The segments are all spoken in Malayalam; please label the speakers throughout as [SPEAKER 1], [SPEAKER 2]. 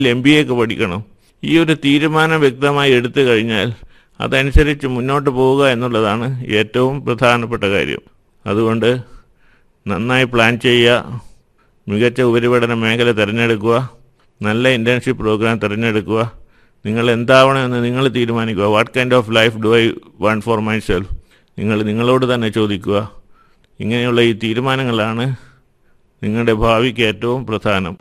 [SPEAKER 1] എം ബി എ ഒക്കെ പഠിക്കണം ഈ ഒരു തീരുമാനം വ്യക്തമായി എടുത്തു കഴിഞ്ഞാൽ അതനുസരിച്ച് മുന്നോട്ട് പോവുക എന്നുള്ളതാണ് ഏറ്റവും പ്രധാനപ്പെട്ട കാര്യം അതുകൊണ്ട് നന്നായി പ്ലാൻ ചെയ്യുക മികച്ച ഉപരിപഠന മേഖല തിരഞ്ഞെടുക്കുക നല്ല ഇൻറ്റേൺഷിപ്പ് പ്രോഗ്രാം തിരഞ്ഞെടുക്കുക നിങ്ങൾ എന്താവണമെന്ന് നിങ്ങൾ തീരുമാനിക്കുക what kind of life do I want for myself നിങ്ങൾ നിങ്ങളോട് തന്നെ ചോദിക്കുക ഇങ്ങനെയുള്ള ഈ തീരുമാനങ്ങളാണ് നിങ്ങളുടെ ഭാവിക്ക് ഏറ്റവും പ്രധാനം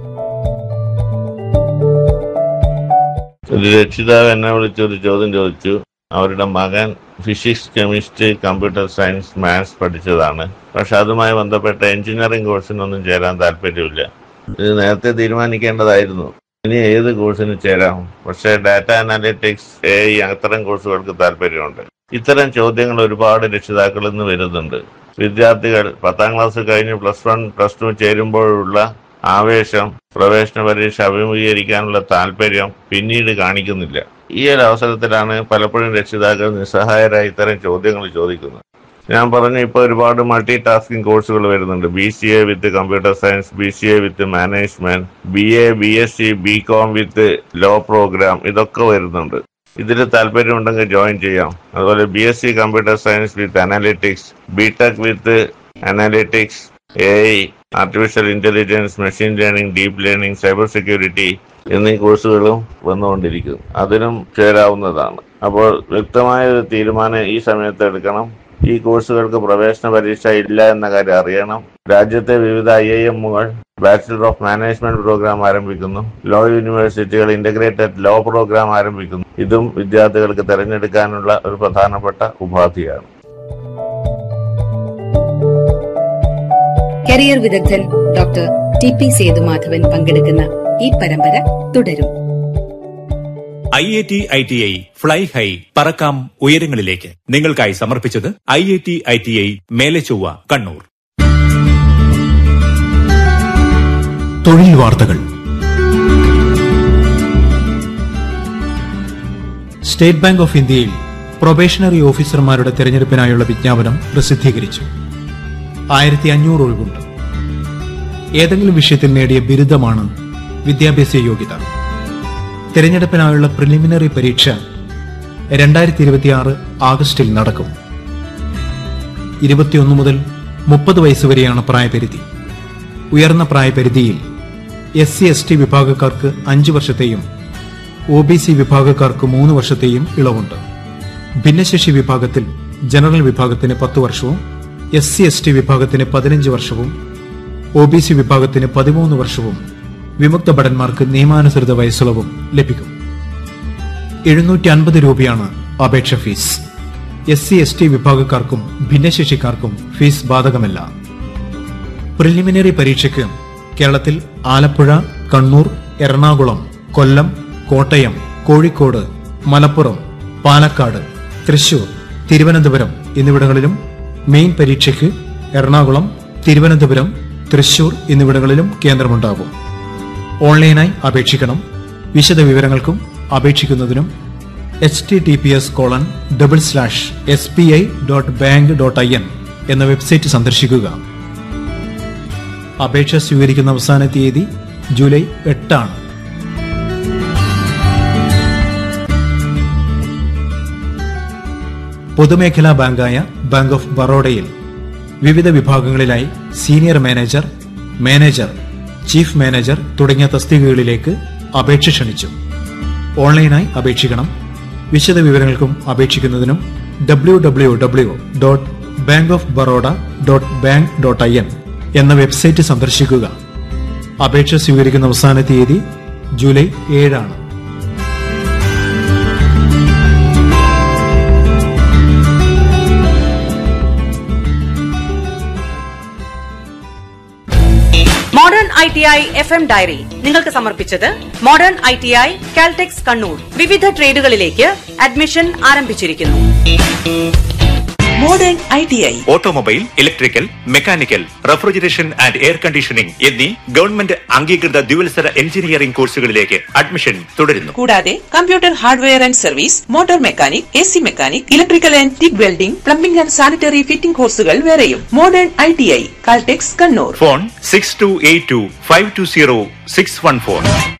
[SPEAKER 1] ഒരു രക്ഷിതാവ് എന്നെ വിളിച്ചൊരു ചോദ്യം ചോദിച്ചു അവരുടെ മകൻ physics chemistry computer science maths പഠിച്ചതാണ് പക്ഷെ അതുമായി ബന്ധപ്പെട്ട എഞ്ചിനീയറിംഗ് കോഴ്സിനൊന്നും ചേരാൻ താല്പര്യമില്ല ഇത് നേരത്തെ തീരുമാനിക്കേണ്ടതായിരുന്നു ഇനി ഏത് കോഴ്സിന് ചേരാം പക്ഷേ ഡാറ്റ അനാലിറ്റിക്സ് എ അത്തരം കോഴ്സുകൾക്ക് താല്പര്യമുണ്ട് ഇത്തരം ചോദ്യങ്ങൾ ഒരുപാട് രക്ഷിതാക്കളിൽ നിന്ന് വരുന്നുണ്ട് വിദ്യാർത്ഥികൾ പത്താം ക്ലാസ് കഴിഞ്ഞ് പ്ലസ് വൺ പ്ലസ് ടു ചേരുമ്പോഴുള്ള ആവേശം പ്രവേശന പരീക്ഷ അഭിമുഖീകരിക്കാനുള്ള താല്പര്യം പിന്നീട് കാണിക്കുന്നില്ല ഈ ഒരു അവസരത്തിലാണ് പലപ്പോഴും രക്ഷിതാക്കൾ നിസ്സഹായരായി ഇത്തരം ചോദ്യങ്ങൾ ചോദിക്കുന്നത് ഞാൻ പറഞ്ഞു ഇപ്പോൾ ഒരുപാട് മൾട്ടി ടാസ്കിംഗ് കോഴ്സുകൾ വരുന്നുണ്ട് B C A with computer science B C A with management B A B S C B com with law program ഇതൊക്കെ വരുന്നുണ്ട് ഇതിൽ താല്പര്യമുണ്ടെങ്കിൽ ജോയിൻ ചെയ്യാം അതുപോലെ B S C computer science with analytics B tech with analytics A I artificial intelligence machine learning deep learning cyber security എന്നീ കോഴ്സുകളും വന്നുകൊണ്ടിരിക്കും അതിനും ചേരാവുന്നതാണ് അപ്പോൾ വ്യക്തമായ ഒരു തീരുമാനം ഈ സമയത്ത് എടുക്കണം ഈ കോഴ്സുകൾക്ക് പ്രവേശന പരീക്ഷ ഇല്ല എന്ന കാര്യം അറിയണം രാജ്യത്തെ വിവിധ ഐ ഐ എമ്മുകൾ ബാച്ചിലർ ഓഫ് മാനേജ്മെന്റ് പ്രോഗ്രാം ആരംഭിക്കുന്നു ലോ യൂണിവേഴ്സിറ്റികൾ ഇന്റഗ്രേറ്റഡ് ലോ പ്രോഗ്രാം ആരംഭിക്കുന്നു ഇതും വിദ്യാർത്ഥികൾക്ക് തിരഞ്ഞെടുക്കാനുള്ള ഒരു പ്രധാനപ്പെട്ട ഉപാധിയാണ്
[SPEAKER 2] കരിയർ വിദഗ്ധൻ ഡോക്ടർ ടി പി സേതുമാധവൻ പങ്കെടുക്കുന്ന ഈ പരമ്പര തുടരും
[SPEAKER 3] I I T I T I fly high പറക്കാം ഉയരങ്ങളിലേക്ക് നിങ്ങൾക്കായി സമർപ്പിച്ചത് I I T I T I Melechovva Kannur
[SPEAKER 4] തൊഴിൽ വാർത്തകൾ സ്റ്റേറ്റ് ബാങ്ക് ഓഫ് ഇന്ത്യയിൽ പ്രൊബേഷണറി ഓഫീസർമാരുടെ തെരഞ്ഞെടുപ്പിനായുള്ള വിജ്ഞാപനം പ്രസിദ്ധീകരിച്ചു ആയിരത്തി അഞ്ഞൂറ് ഒഴിവുണ്ട് ഏതെങ്കിലും വിഷയത്തിൽ നേടിയ ബിരുദമാണ് വിദ്യാഭ്യാസ യോഗ്യത തിരഞ്ഞെടുപ്പിനായുള്ള പ്രിലിമിനറി പരീക്ഷ രണ്ടായിരത്തി ഇരുപത്തിയാറ് ആഗസ്റ്റിൽ നടക്കും ഇരുപത്തിയൊന്ന് മുതൽ മുപ്പത് വയസ്സുവരെയാണ് പ്രായപരിധി ഉയർന്ന പ്രായപരിധിയിൽ എസ് സി എസ് ടി വിഭാഗക്കാർക്ക് അഞ്ച് വർഷത്തെയും ഒ ബി സി വിഭാഗക്കാർക്ക് മൂന്ന് വർഷത്തെയും ഇളവുണ്ട് ഭിന്നശേഷി വിഭാഗത്തിൽ ജനറൽ വിഭാഗത്തിന് പത്ത് വർഷവും എസ് സി എസ് ടി വിഭാഗത്തിന് പതിനഞ്ച് വർഷവും ഒ ബി സി വിഭാഗത്തിന് പതിമൂന്ന് വർഷവും വിമുക്ത ഭടന്മാർക്ക് നിയമാനുസൃത വയസ്സുളവും ലഭിക്കും എഴുന്നൂറ്റി അൻപത് രൂപയാണ് അപേക്ഷ fee S C S T വിഭാഗക്കാർക്കും ഭിന്നശേഷിക്കാർക്കും ഫീസ് ബാധകമല്ല പ്രിലിമിനറി പരീക്ഷയ്ക്ക് കേരളത്തിൽ ആലപ്പുഴ കണ്ണൂർ എറണാകുളം കൊല്ലം കോട്ടയം കോഴിക്കോട് മലപ്പുറം പാലക്കാട് തൃശൂർ തിരുവനന്തപുരം എന്നിവിടങ്ങളിലും മെയിൻ പരീക്ഷയ്ക്ക് എറണാകുളം തിരുവനന്തപുരം തൃശൂർ എന്നിവിടങ്ങളിലും കേന്ദ്രമുണ്ടാകും ഓൺലൈനായി അപേക്ഷിക്കണം വിശദ വിവരങ്ങൾക്കും അപേക്ഷിക്കുന്നതിനും H T T P S colon double slash S B I dot bank dot I N എന്ന വെബ്സൈറ്റ് സന്ദർശിക്കുക അപേക്ഷ സ്വീകരിക്കുന്ന അവസാന തീയതി ജൂലൈ എട്ടാണ് പൊതുമേഖലാ ബാങ്കായ ബാങ്ക് ഓഫ് ബറോഡയിൽ വിവിധ വിഭാഗങ്ങളിലായി senior manager manager chief manager തുടങ്ങിയ തസ്തികകളിലേക്ക് അപേക്ഷ ക്ഷണിച്ചു ഓൺലൈനായി അപേക്ഷിക്കണം വിശദ വിവരങ്ങൾക്കും അപേക്ഷിക്കുന്നതിനും W W W dot bank of Baroda dot bank dot I N എന്ന വെബ്സൈറ്റ് സന്ദർശിക്കുക അപേക്ഷ സ്വീകരിക്കുന്ന അവസാന തീയതി ജൂലൈ ഏഴാണ്
[SPEAKER 5] modern I T I F M diary നിങ്ങൾക്ക് സമർപ്പിച്ചത് modern I T I Caltex Kannur വിവിധ ട്രേഡുകളിലേക്ക് അഡ്മിഷൻ ആരംഭിച്ചിരിക്കുന്നു
[SPEAKER 6] modern I T I
[SPEAKER 3] automobile electrical mechanical refrigeration and air conditioning എന്നീ ഗവൺമെന്റ് അംഗീകൃത ദ്വിവത്സര എഞ്ചിനീയറിംഗ് കോഴ്സുകളിലേക്ക് അഡ്മിഷൻ തുടരുന്നു
[SPEAKER 6] കൂടാതെ computer hardware and service motor mechanic A C mechanic electrical and TIG welding plumbing and sanitary fitting കോഴ്സുകൾ വേറെയും modern I T I Caltex Kannur
[SPEAKER 3] phone six two eight two five two zero six one four